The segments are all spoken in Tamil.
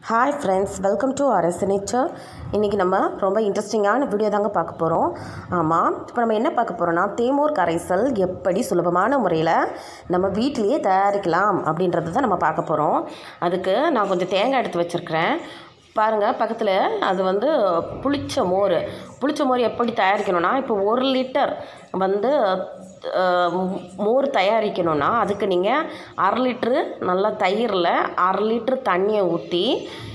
hi friends welcome to RS nature இன்றைக்கி நம்ம ரொம்ப இன்ட்ரெஸ்டிங்கான வீடியோ தாங்க பார்க்க போகிறோம் ஆமாம் இப்போ நம்ம என்ன பார்க்க போகிறோம்னா தேமூர் கரைசல் எப்படி சுலபமான முறையில் நம்ம வீட்டிலேயே தயாரிக்கலாம் அப்படின்றது தான் நம்ம பார்க்க போகிறோம் அதுக்கு நான் கொஞ்சம் தேங்காய் எடுத்து வச்சுருக்கிறேன் பாருங்கள் பக்கத்தில் அது வந்து புளிச்ச மோர் புளிச்ச மோர் எப்படி தயாரிக்கணும்னா இப்போ ஒரு லிட்டர் வந்து அஹ், மோர் தயாரிக்கணும்னா அதுக்கு நீங்கள் அரை லிட்ரு நல்லா தயிரில் அரை லிட்ரு தண்ணியை ஊற்றி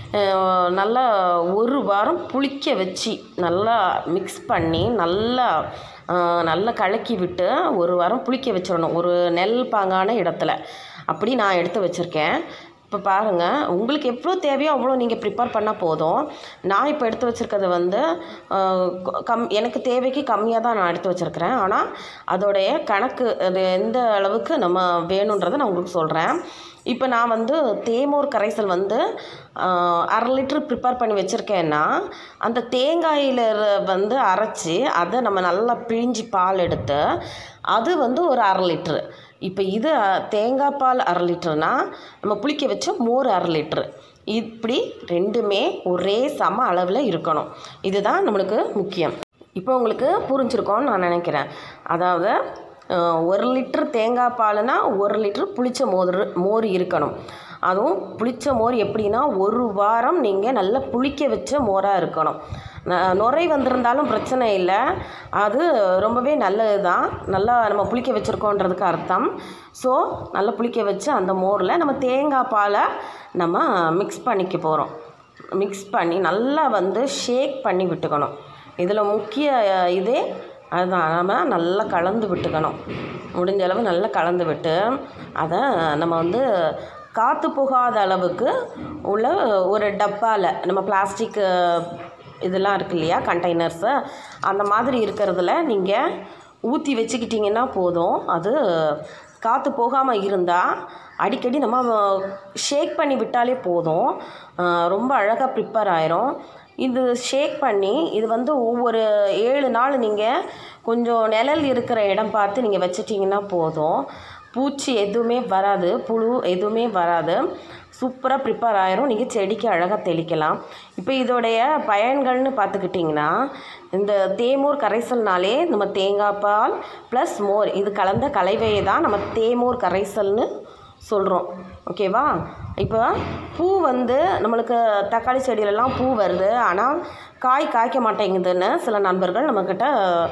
அஹ், நல்லா ஒரு வாரம் புளிக்க வச்சு நல்லா மிக்ஸ் பண்ணி நல்லா அஹ், நல்லா கலக்கி விட்டு ஒரு வாரம் புளிக்க வச்சிடணும் ஒரு நெல் பாங்கான இடத்துல அப்படி நான் எடுத்து வச்சுருக்கேன் இப்போ பாருங்கள் உங்களுக்கு எவ்வளோ தேவையோ அவ்வளோ நீங்கள் ப்ரிப்பேர் பண்ணால் போதும் நான் இப்போ எடுத்து வச்சுருக்கிறது வந்து அஹ், கொ- கம் எனக்கு தேவைக்கு கம்மியாக தான் நான் எடுத்து வச்சுருக்கிறேன் ஆனால் அதோடைய கணக்கு அது எந்த அளவுக்கு நம்ம வேணுன்றதை நான் உங்களுக்கு சொல்கிறேன் இப்போ நான் வந்து தேமூர் கரைசல் வந்து அஹ், அரை லிட்டர் ப்ரிப்பேர் பண்ணி வச்சுருக்கேன்னா அந்த தேங்காயில் வந்து அரைச்சி அதை நம்ம நல்லா பிழிஞ்சி பால் எடுத்து அது வந்து ஒரு அரை லிட்ரு இப்போ இது அஹ், தேங்காய் பால் அரை லிட்டர்னா நம்ம புளிக்க வச்ச மோர் அரை லிட்ரு இப்படி ரெண்டுமே ஒரே சம அளவில் இருக்கணும் இதுதான் நம்மளுக்கு முக்கியம் இப்போ உங்களுக்கு புரிஞ்சிருக்கோன்னு நான் நினைக்கிறேன் அதாவது அஹ், ஒரு லிட்டர் தேங்காய் பாலுனா ஒரு லிட்டர் புளிச்ச மோர் மோர் இருக்கணும் அதுவும் புளிச்ச மோர் எப்படின்னா ஒரு வாரம் நீங்கள் நல்லா புளிக்க வச்ச மோராக இருக்கணும் ந- நுரை வந்திருந்தாலும் பிரச்சனை இல்லை அது ரொம்பவே நல்லது தான் நல்லா நம்ம புளிக்க வச்சுருக்கோன்றதுக்கு அர்த்தம் ஸோ நல்லா புளிக்க வச்சு அந்த மோரில் நம்ம தேங்காய் பாலை நம்ம மிக்ஸ் பண்ணிக்க போகிறோம் மிக்ஸ் பண்ணி நல்லா வந்து ஷேக் பண்ணி விட்டுக்கணும் இதில் முக்கிய அஹ், இதே அதுதான் நம்ம நல்லா கலந்து விட்டுக்கணும் முடிஞ்ச அளவு நல்லா கலந்து விட்டு அதை நம்ம வந்து காற்று போகாத அளவுக்கு உள்ள ஒரு டப்பாவில் நம்ம பிளாஸ்டிக் இதெல்லாம் இருக்கு இல்லையா கண்டெய்னர்ஸு அந்த மாதிரி இருக்கிறதுல நீங்கள் ஊற்றி வச்சுக்கிட்டிங்கன்னா போதும் அது காற்று போகாமல் இருந்தால் அடிக்கடி நம்ம ஷேக் பண்ணி விட்டாலே போதும் அஹ் ரொம்ப அழகாக ப்ரிப்பேர் ஆயிரும் இது ஷேக் பண்ணி இது வந்து ஒவ்வொரு ஏழு நாள் நீங்கள் கொஞ்சம் நிழல் இருக்கிற இடம் பார்த்து நீங்கள் வச்சிட்டிங்கன்னா போதும் பூச்சி எதுவுமே வராது புழு எதுவுமே வராது சூப்பராக ப்ரிப்பேர் ஆயிரும் நீங்கள் செடிக்கு அழகாக தெளிக்கலாம் இப்போ இதோடைய பயன்கள்னு பார்த்துக்கிட்டிங்கன்னா இந்த தேமூர் கரைசல்னாலே நம்ம தேங்காய் பால் ப்ளஸ் மோர் இது கலந்த கலவையை தான் நம்ம தேமூர் கரைசல்னு சொல்கிறோம் ஓகேவா இப்போ பூ வந்து நம்மளுக்கு தக்காளி செடியிலலாம் பூ வருது ஆனால் காய் காய்க்க மாட்டேங்குதுன்னு சில நண்பர்கள் நம்மக்கிட்ட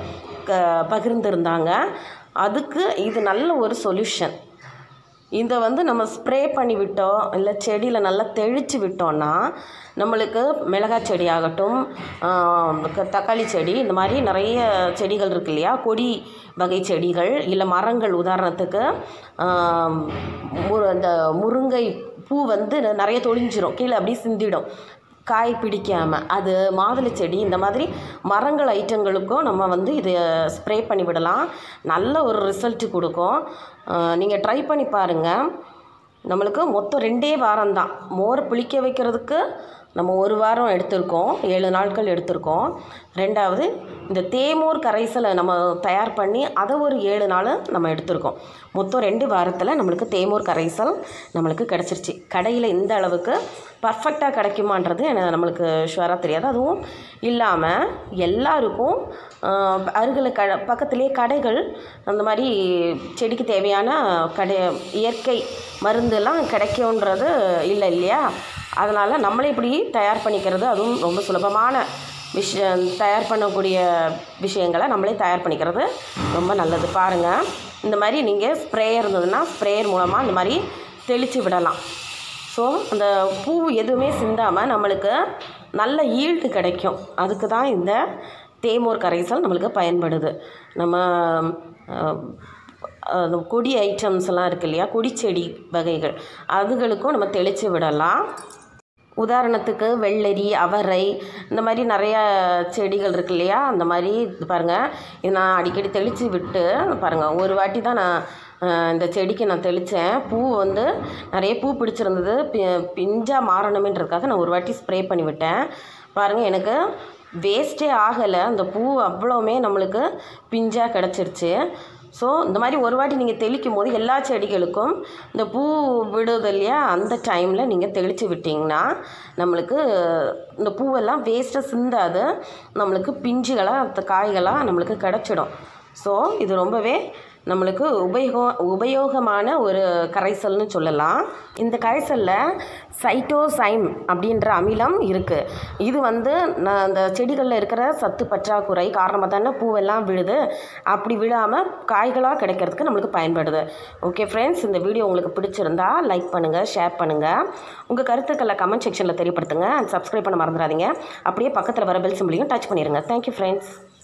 க பகிர்ந்திருந்தாங்க அதுக்கு இது நல்ல ஒரு சொல்யூஷன் இதை வந்து நம்ம ஸ்ப்ரே பண்ணி விட்டோம் இல்லை செடியில் நல்லா தெளித்து விட்டோம்னா நம்மளுக்கு மிளகாய் செடி ஆகட்டும் ஆம், க- தக்காளி செடி இந்த மாதிரி நிறைய செடிகள் இருக்கு இல்லையா கொடி வகை செடிகள் இல்லை மரங்கள் உதாரணத்துக்கு ஆம், மு- இந்த முருங்கை பூ வந்து நிறைய தொழிஞ்சிரும் கீழே அப்படியே சிந்திடும் காய் பிடிக்காமல் அது மாதுளை செடி இந்த மாதிரி மரங்கள் ஐட்டங்களுக்கும் நம்ம வந்து இதை ஸ்ப்ரே பண்ணி விடலாம் நல்ல ஒரு ரிசல்ட்டு கொடுக்கும் நீங்கள் ட்ரை பண்ணி பாருங்கள் நம்மளுக்கு மொத்தம் ரெண்டே வாரம் தான் மோர் புளிக்க வைக்கிறதுக்கு நம்ம ஒரு வாரம் எடுத்திருக்கோம் ஏழு நாட்கள் எடுத்திருக்கோம் ரெண்டாவது இந்த தேமோர் கரைசலை நம்ம தயார் பண்ணி அதை ஒரு ஏழு நாள் நம்ம எடுத்திருக்கோம் மொத்தம் ரெண்டு வாரத்தில் நம்மளுக்கு தேமோர் கரைசல் நம்மளுக்கு கிடச்சிருச்சு கடையில் இந்த அளவுக்கு பர்ஃபெக்டாக கிடைக்குமான்றது எனக்கு நம்மளுக்கு ஷுவராக தெரியாது அதுவும் இல்லாமல் எல்லாருக்கும் ஆஹ், அருகில் க பக்கத்துலேயே கடைகள் அந்த மாதிரி செடிக்கு தேவையான கடை இயற்கை மருந்தெல்லாம் கிடைக்கும்ன்றது இல்லை இல்லையா அதனால் நம்மளே இப்படி தயார் பண்ணிக்கிறது அதுவும் ரொம்ப சுலபமான விஷயம் தயார் பண்ணக்கூடிய விஷயங்களை நம்மளே தயார் பண்ணிக்கிறது ரொம்ப நல்லது பாருங்கள் இந்த மாதிரி நீங்கள் ஸ்ப்ரேயர் இருந்ததுன்னா ஸ்ப்ரேயர் மூலமாக இந்த மாதிரி தெளித்து விடலாம் ஸோ அந்த பூ எதுவுமே சிந்தாமல் நம்மளுக்கு நல்ல ஈல்டு கிடைக்கும் அதுக்கு தான் இந்த தேமோர் கரைசல் நம்மளுக்கு பயன்படுது நம்ம அஹ், அஹ், கொடி ஐட்டம்ஸ் எல்லாம் இருக்கு இல்லையா கொடி செடி வகைகள் அதுகளுக்கும் நம்ம தெளித்து விடலாம் உதாரணத்துக்கு வெள்ளரி அவரை இந்த மாதிரி நிறைய செடிகள் இருக்கு இல்லையா அந்த மாதிரி இது பாருங்கள் இது நான் அடிக்கடி தெளித்து விட்டு பாருங்கள் ஒரு வாட்டி தான் நான் அஹ், இந்த செடிக்கு நான் தெளித்தேன் பூ வந்து நிறைய பூ பிடிச்சிருந்தது பி பிஞ்சாக மாறணுமேன்றதுக்காக நான் ஒரு வாட்டி ஸ்ப்ரே பண்ணி விட்டேன் பாருங்கள் எனக்கு வேஸ்ட்டே ஆகலை அந்த பூ அவ்வளோவுமே நம்மளுக்கு பிஞ்சாக கிடச்சிருச்சு ஸோ இந்த மாதிரி ஒரு வாட்டி நீங்கள் தெளிக்கும் போது எல்லா செடிகளுக்கும் இந்த பூ விடுது இல்லையா அந்த டைமில் நீங்கள் தெளித்து விட்டிங்கன்னா நம்மளுக்கு இந்த பூவெல்லாம் வேஸ்ட்டாக சிந்தாது நம்மளுக்கு பிஞ்சுகளாக காய்களாக நம்மளுக்கு கிடச்சிடும் ஸோ இது ரொம்பவே நம்மளுக்கு உபயோகம் உபயோகமான ஒரு கரைசல்னு சொல்லலாம் இந்த கரைசலில் சைட்டோசைம் அப்படின்ற அமிலம் இருக்குது இது வந்து நான் அந்த செடிகளில் இருக்கிற சத்து பற்றாக்குறை காரணமாக தானே பூவெல்லாம் விழுது அப்படி விழாமல் காய்களாக கிடைக்கிறதுக்கு நம்மளுக்கு பயன்படுது ஓகே ஃப்ரெண்ட்ஸ் இந்த வீடியோ உங்களுக்கு பிடிச்சிருந்தா லைக் பண்ணுங்கள் ஷேர் பண்ணுங்கள் உங்கள் கருத்துக்களை கமெண்ட் செக்ஷனில் தெரியப்படுத்துங்க அண்ட் சப்ஸ்கிரைப் பண்ண மறந்துடாதீங்க அப்படியே பக்கத்தில் வர பெல் சிம்பிளையும் டச் பண்ணிடுங்க தேங்க்யூ ஃப்ரெண்ட்ஸ்